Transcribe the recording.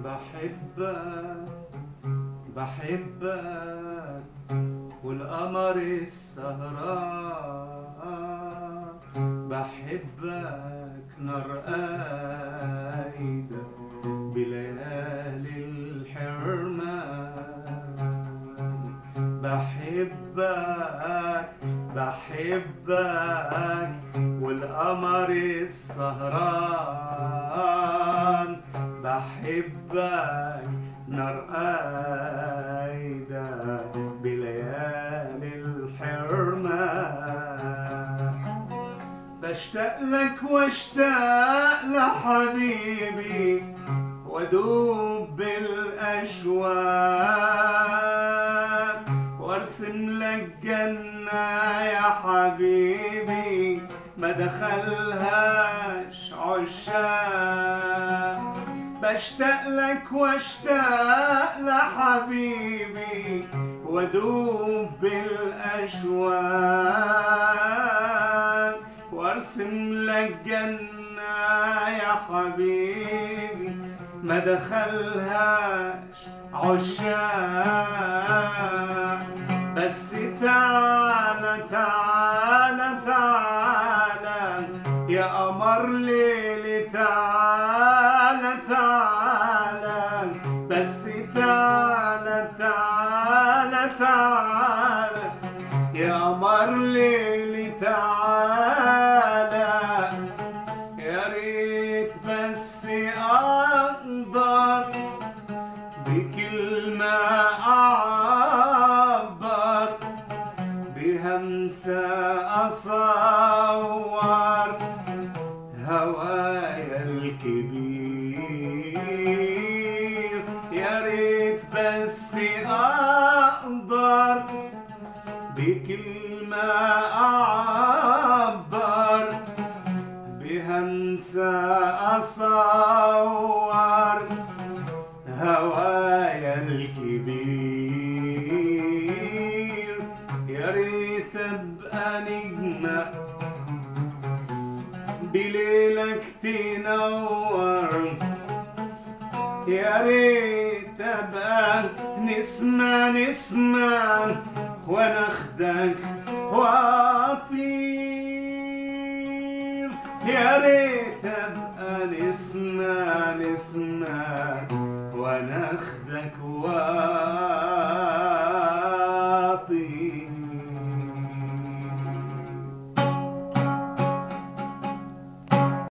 بحبك بحبك والقمر السهران بحبك نار قايدة بليالي الحرمان بحبك بحبك والقمر السهران بحبك نار قايدة بليالي الحرمان بشتاق لك واشتاق لحبيبي وادوب بالاشواق وارسم لك جنة يا حبيبي ما دخلهاش عشاق بشتاق لك واشتاق لحبيبي وادوب بالاشواق وارسم لك جنة يا حبيبي ما دخلهاش عشاق بس تعالى تعالى تعالى يا قمر ليلي تعالى تعالى بس تعالى تعالى تعالى يا قمر ليلي تعالى يا ريت بس اقدر بكلمة أعبر بهمسة أصور هوايا الكبير يا ريت بس أقدر بكلمة أعبر بهمسة أصور هوايا الكبير يا ريت ابقى نجمة بليلك تنور يا ريت ابقى نسمع نسمع وانا اخدك واطير يا ريت ابقى نسمع نسمع وانا اخدك واطير